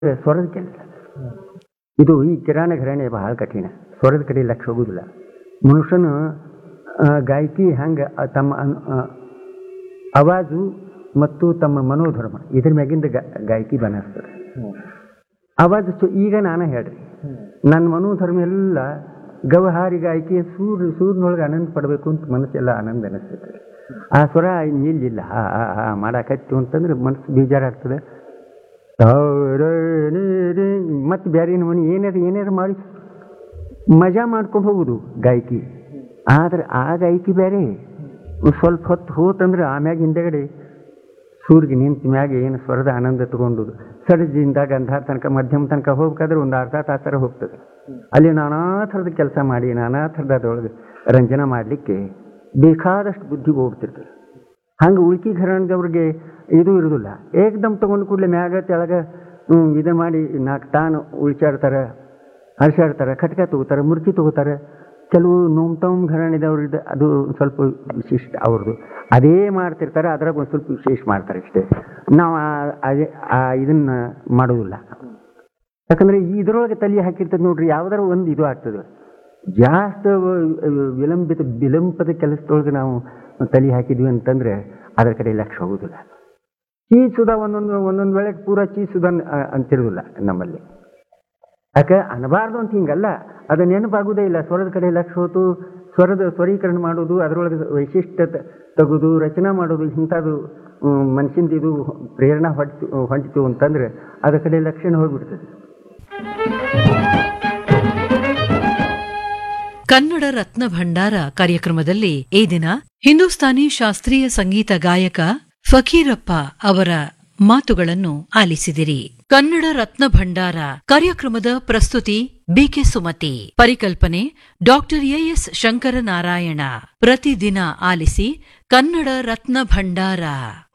ಸ್ವರದ ಕೆಲಸ ಇದು ಈ ಕಿರಾಣ ಘರಾಣೆ ಬಹಳ ಕಠಿಣ ಸ್ವರದ ಕಡೆ ಲಕ್ಷ ಹೋಗುದಿಲ್ಲ ಮನುಷ್ಯನು ಆ, ಗಾಯಕಿ ಹಂಗೆ ತಮ್ಮ ಅನ್- ಆ, ಅವಾಜು ಮತ್ತು ತಮ್ಮ ಮನೋಧರ್ಮ ಇದ್ರ ಮ್ಯಾಗಿಂದ ಗಾ- ಗಾಯಕಿ ಬನಸ್ತದೆ ಅವಾಜ್ ಚು- ಈಗ ನಾನು ಹೇಳ್ರಿ ನನ್ನ ಮನೋಧರ್ಮ ಎಲ್ಲ ಗವಹಾರಿ ಗಾಯಕಿ ಸೂರ್ಯ ಸೂರ್ಯನೊಳಗೆ ಆನಂದ ಪಡಬೇಕು ಅಂತ ಮನಸ್ಸೆಲ್ಲ ಆನಂದ ಅನಿಸ್ತೈತೆ ಆ ಸ್ವರ ನಿಲ್ಲಿಲ್ಲ ಹಾ ಹಾ ಹಾ ಮಾಡಾಕತ್ತು ಅಂತಂದ್ರೆ ಮನಸ್ಸು ಬೇಜಾರಾಗ್ತದೆ ಮತ್ತೆ ಬೇರೆ ಮನೆ ಏನಾರು ಏನಾರು ಮಾಡಿ ಮಜಾ ಮಾಡ್ಕೊಂಡು ಹೋಗುದು ಗಾಯಕಿ ಆದ್ರೆ ಆ ಗಾಯಕಿ ಬೇರೆ ಒಂದ್ ಸ್ವಲ್ಪ ಹೊತ್ತು ಹೋತಂದ್ರೆ ಆಮ್ಯಾಗ ಹಿಂದೆಗಡೆ ಸೂರ್ಯ ನಿಂತ ಮ್ಯಾಗ ಏನು ಸ್ವರದ ಆನಂದ ತಗೊಂಡು ಸಡಜಿಂದ ಗಂಧ ತನಕ ಮಧ್ಯಮ ತನಕ ಹೋಗ್ಬೇಕಾದ್ರೆ ಒಂದು ಅರ್ಧ ತಾಸರ ಹೋಗ್ತದೆ ಅಲ್ಲಿ ನಾನಾ ಥರದ ಕೆಲಸ ಮಾಡಿ ನಾನಾ ಥರದ ಅದ್ರೊಳಗೆ ರಂಜನ ಮಾಡಲಿಕ್ಕೆ ಬೇಕಾದಷ್ಟು ಬುದ್ಧಿ ಹೋಗ್ತಿರ್ತದೆ ಹಂಗೆ ಉಳ್ಕಿ ಘರಾಣದವ್ರಿಗೆ ಇದು ಇರೋದಿಲ್ಲ ಏಕ್ದಮ್ ತಗೊಂಡು ಕೂಡಲೇ ಮ್ಯಾಗ ತೆಳಗ ಇದನ್ನು ಮಾಡಿ ನಾಲ್ಕು ತಾನು ಉಳ್ಚಾಡ್ತಾರೆ ಹರ್ಷಾಡ್ತಾರೆ ಖಟ್ಕ ತಗೋತಾರೆ ಮುರ್ಕಿ ತಗೋತಾರೆ ಕೆಲವು ನೋಮ್ತಮ್ ಘರಾಣಿದವ್ರದ್ದು ಅದು ಸ್ವಲ್ಪ ವಿಶಿಷ್ಟ ಅವ್ರದ್ದು ಅದೇ ಮಾಡ್ತಿರ್ತಾರೆ ಅದ್ರಾಗ ಒಂದು ಸ್ವಲ್ಪ ವಿಶೇಷ ಮಾಡ್ತಾರೆ ಅಷ್ಟೇ ನಾವು ಆ- ಅದೇ ಆ ಇದನ್ನ ಮಾಡೋದಿಲ್ಲ ಯಾಕಂದ್ರೆ ಈ ಇದ್ರೊಳಗೆ ತಲೆ ಹಾಕಿರ್ತದೆ ನೋಡ್ರಿ ಯಾವ್ದಾರ ಒಂದು ಇದು ಆಗ್ತದೆ ಜಾಸ್ತಿ ವ- ವಿಳಂಬಿತ ವಿಳಂಬದ ಕೆಲಸದೊಳಗೆ ನಾವು ತಲೆ ಹಾಕಿದ್ವಿ ಅಂತಂದ್ರೆ ಅದರ ಕಡೆ ಲಕ್ಷ ಹೋಗುದಿಲ್ಲ ಚೀಸುದ ಒಂದೊಂದು ಒಂದೊಂದು ವೇಳೆ ಪೂರ ಚೀಸುದ ಅಂತಿರುವುದಿಲ್ಲ ನಮ್ಮಲ್ಲಿ ಯಾಕೆ ಅನ್ನಬಾರ್ದು ಅಂತ ಹಿಂಗಲ್ಲ ಅದು ನೆನಪಾಗುವುದೇ ಇಲ್ಲ ಸ್ವರದ ಕಡೆ ಲಕ್ಷ ಹೋತು ಸ್ವರದ ಸ್ವರೀಕರಣ ಮಾಡೋದು ಅದರೊಳಗೆ ವೈಶಿಷ್ಟ್ಯ ತ- ತೆಗೆದು ರಚನಾ ಮಾಡೋದು ಇಂಥದ್ದು ಮನುಷ್ಯಂದು ಇದು ಪ್ರೇರಣಾ ಹೊಡ್ತು ಹೊಂಟಿತು ಅಂತಂದ್ರೆ ಅದರ ಕಡೆ ಲಕ್ಷಣ ಹೋಗ್ಬಿಡ್ತದೆ ಕನ್ನಡ ರತ್ನ ಭಂಡಾರ ಕಾರ್ಯಕ್ರಮದಲ್ಲಿ ಈ ದಿನ ಹಿಂದೂಸ್ತಾನಿ ಶಾಸ್ತ್ರೀಯ ಸಂಗೀತ ಗಾಯಕ ಫಕೀರಪ್ಪ ಅವರ ಮಾತುಗಳನ್ನು ಆಲಿಸಿದಿರಿ ಕನ್ನಡ ರತ್ನ ಭಂಡಾರ ಕಾರ್ಯಕ್ರಮದ ಪ್ರಸ್ತುತಿ ಬಿಕೆ ಸುಮತಿ ಪರಿಕಲ್ಪನೆ ಡಾಕ್ಟರ್ ಎಎಸ್ ಶಂಕರನಾರಾಯಣ ಪ್ರತಿದಿನ ಆಲಿಸಿ ಕನ್ನಡ ರತ್ನ ಭಂಡಾರ